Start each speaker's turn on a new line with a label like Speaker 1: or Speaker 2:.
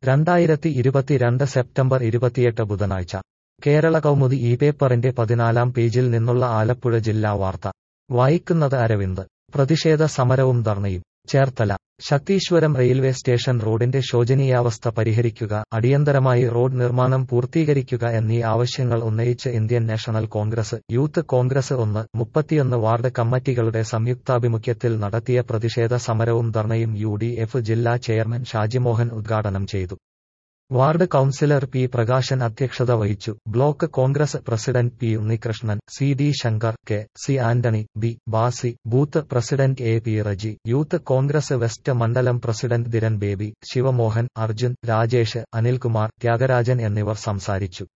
Speaker 1: രണ്ടായിരത്തി ഇരുപത്തിരണ്ട് സെപ്റ്റംബർ ഇരുപത്തിയെട്ട് ബുധനാഴ്ച കേരള കൗമുദി ഈ പേപ്പറിന്റെ പതിനാലാം പേജിൽ നിന്നുള്ള ആലപ്പുഴ ജില്ലാ വാർത്ത വായിക്കുന്നത് അരവിന്ദ് പ്രതിഷേധ സമരവും ധർണയും ചേർത്തല ശക്തീശ്വരം റെയിൽവേ സ്റ്റേഷൻ റോഡിന്റെ ശോചനീയാവസ്ഥ പരിഹരിക്കുക അടിയന്തരമായി റോഡ് നിർമ്മാണം പൂർത്തീകരിക്കുക എന്നീ ആവശ്യങ്ങൾ ഉന്നയിച്ച് Indian national congress youth congress ഒന്ന് മുപ്പത്തിയൊന്ന് വാർഡ് കമ്മിറ്റികളുടെ സംയുക്താഭിമുഖ്യത്തിൽ നടത്തിയ പ്രതിഷേധ സമരവും ധർണയും യു ഡി എഫ് ജില്ലാ ചെയർമാൻ ഷാജിമോഹൻ ഉദ്ഘാടനം ചെയ്തു വാർഡ് കൌൺസിലർ പി പ്രകാശൻ അധ്യക്ഷത വഹിച്ചു block congress president P Unnikrishnan C D Shankar K C Antony B Basi booth president A P Reji youth congress west മണ്ഡലം പ്രസിഡന്റ് ധിരൻ ബേബി ശിവമോഹൻ അർജുൻ രാജേഷ് അനിൽകുമാർ ത്യാഗരാജൻ എന്നിവർ സംസാരിച്ചു